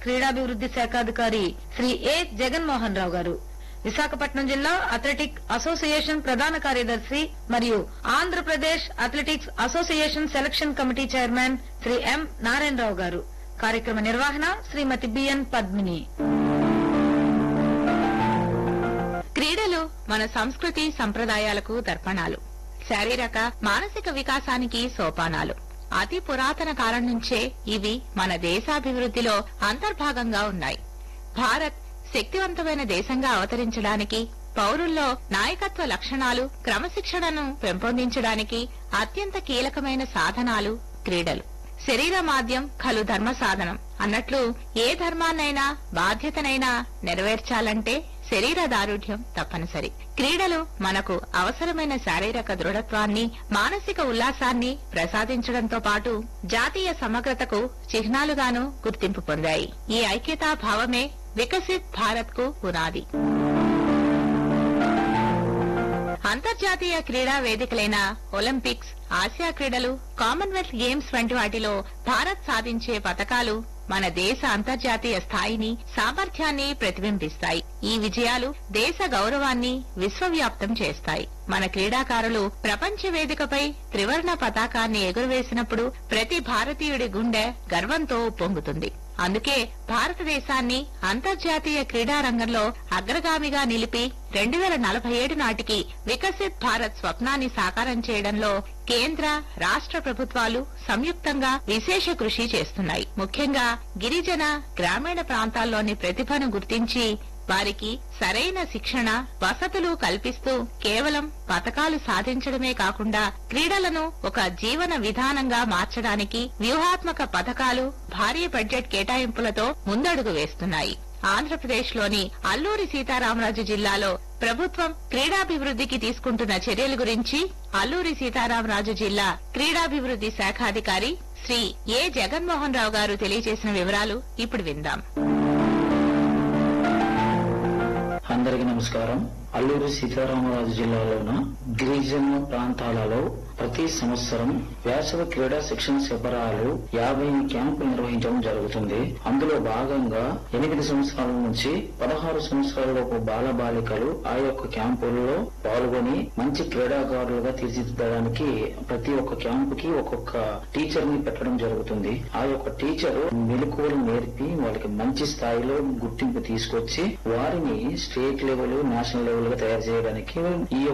క్రీడాభివృద్ది శాఖాధికారి శ్రీ ఏ జగన్మోహన్ రావు గారు విశాఖపట్నం జిల్లా athletic association ప్రధాన కార్యదర్శి మరియు Andhra Pradesh athletics association selection committee chairman Shri ఎం నారాయణరావు గారు కార్యక్రమ నిర్వహణ శ్రీమతి బిఎన్ పద్మిని క్రీడలు మన సంస్కృతి సంప్రదాయాలకు దర్పణాలు శారీరక మానసిక వికాసానికి సోపానాలు అతి పురాతన కాలం నుంచే ఇవి మన దేశాభివృద్ధిలో అంతర్భాగంగా ఉన్నాయి భారత్ శక్తివంతమైన దేశంగా అవతరించడానికి పౌరుల్లో నాయకత్వ లక్షణాలు క్రమశిక్షణను పెంపొందించడానికి అత్యంత కీలకమైన సాధనాలు క్రీడలు శరీర మాధ్యం ఖలు ధర్మ సాధనం అన్నట్లు ఏ ధర్మాన్నైనా బాధ్యతనైనా నెరవేర్చాలంటే శరీర దారుఢ్యం తప్పనిసరి క్రీడలు మనకు అవసరమైన శారీరక దృఢత్వాన్ని మానసిక ఉల్లాసాన్ని ప్రసాదించడంతో పాటు జాతీయ సమగ్రతకు చిహ్నాలుగాను గుర్తింపు పొందాయి ఈ ఐక్యతా భావమే వికసిత్ భారత్ కు పునాది అంతర్జాతీయ క్రీడా వేదికలైన ఒలింపిక్స్ ఆసియా క్రీడలు కామన్వెల్త్ గేమ్స్ వంటి వాటిలో భారత్ సాధించే పతకాలు మన దేశ అంతర్జాతీయ స్థాయిని సామర్థ్యాన్ని ప్రతిబింబిస్తాయి ఈ విజయాలు దేశ గౌరవాన్ని విశ్వవ్యాప్తం చేస్తాయి మన క్రీడాకారులు ప్రపంచ వేదికపై త్రివర్ణ పతాకాన్ని ఎగురవేసినప్పుడు ప్రతి భారతీయుడి గుండె గర్వంతో పొంగుతుంది అందుకే భారతదేశాన్ని అంతర్జాతీయ క్రీడా రంగంలో అగ్రగామిగా నిలిపి రెండు వేల నలభై ఏడు నాటికి వికసిత్ భారత్ స్వప్నాన్ని సాకారం చేయడంలో కేంద్ర రాష్ట్ర ప్రభుత్వాలు సంయుక్తంగా విశేష కృషి చేస్తున్నాయి ముఖ్యంగా గిరిజన గ్రామీణ ప్రాంతాల్లోని ప్రతిభను గుర్తించి వారికి సరైన శిక్షణ వసతులు కల్పిస్తూ కేవలం పథకాలు సాధించడమే కాకుండా క్రీడలను ఒక జీవన విధానంగా మార్చడానికి వ్యూహాత్మక పథకాలు భారీ బడ్జెట్ కేటాయింపులతో ముందడుగు వేస్తున్నాయి ఆంధ్రప్రదేశ్ లోని అల్లూరి సీతారామరాజు జిల్లాలో ప్రభుత్వం క్రీడాభివృద్ధికి తీసుకుంటున్న చర్యల గురించి అల్లూరి సీతారామరాజు జిల్లా క్రీడాభివృద్ధి శాఖాధికారి శ్రీ ఏ జగన్మోహన్ రావు గారు తెలియజేసిన వివరాలు ఇప్పుడు విందాం అందరికీ నమస్కారం అల్లూరు సీతారామరాజు జిల్లాలోన గిరిజన ప్రాంతాలలో ప్రతి సంవత్సరం వేసవి క్రీడా శిక్షణ శిబిరాలు యాభై క్యాంపులు నిర్వహించడం జరుగుతుంది అందులో భాగంగా ఎనిమిది సంవత్సరాల నుంచి పదహారు సంవత్సరాలలోపు బాల బాలికలు ఆ యొక్క క్యాంపుల్లో పాల్గొని మంచి క్రీడాకారులుగా తీర్చిదిద్దడానికి ప్రతి ఒక్క క్యాంపుకి ఒక్కొక్క టీచర్ ని పెట్టడం జరుగుతుంది ఆ యొక్క టీచర్ మెలకువలు నేర్పి వాళ్ళకి మంచి స్థాయిలో గుర్తింపు తీసుకొచ్చి వారిని స్టేట్ లెవెల్ నేషనల్ లెవెల్ గా తయారు చేయడానికి ఈ యొక్క